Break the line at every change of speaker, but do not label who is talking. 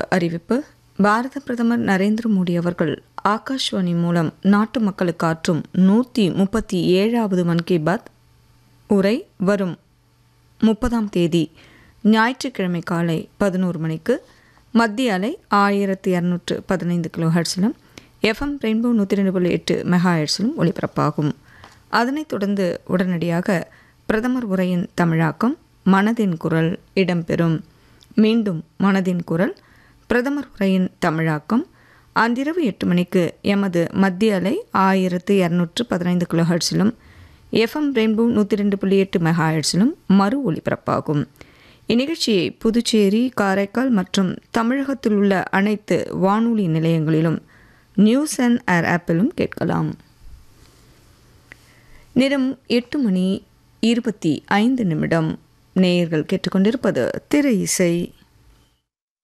அறிவிப்பு பாரத பிரதமர் நரேந்திர மோடி அவர்கள் ஆகாஷ்வாணி மூலம் நாட்டு மக்களுக்கு ஆற்றும் நூற்றி முப்பத்தி ஏழாவது மன் கி பாத் உரை வரும் முப்பதாம் தேதி ஞாயிற்றுக்கிழமை காலை பதினோரு மணிக்கு மத்திய அலை ஆயிரத்தி இரநூற்று பதினைந்து கிலோ ஹெர்ட்ஸிலும் எஃப்எம் ரெயின்போ நூற்றி ரெண்டு புள்ளி எட்டு மெகா ஹெர்ட்ஸிலும் ஒளிபரப்பாகும் அதனைத் தொடர்ந்து உடனடியாக பிரதமர் உரையின் தமிழாக்கம் மனதின் குரல் இடம்பெறும் மீண்டும் மனதின் குரல் பிரதமர் உரையின் தமிழாக்கம் அன்றிரவு எட்டு மணிக்கு எமது மத்திய அலை ஆயிரத்து இரநூற்று பதினைந்து கிலோ ஹெர்ட்ஸிலும் எஃப்எம் ரெயின்போ நூற்றி ரெண்டு புள்ளி எட்டு மெகா ஹெர்ட்ஸிலும் மறு ஒலிபரப்பாகும் இந்நிகழ்ச்சியை புதுச்சேரி காரைக்கால் மற்றும் தமிழகத்தில் உள்ள அனைத்து வானொலி நிலையங்களிலும் நியூஸ் அண்ட் ஏர் ஆப்பிலும் கேட்கலாம் நேரம் எட்டு மணி இருபத்தி ஐந்து நிமிடம் நேயர்கள் கேட்டுக்கொண்டிருப்பது திரை இசை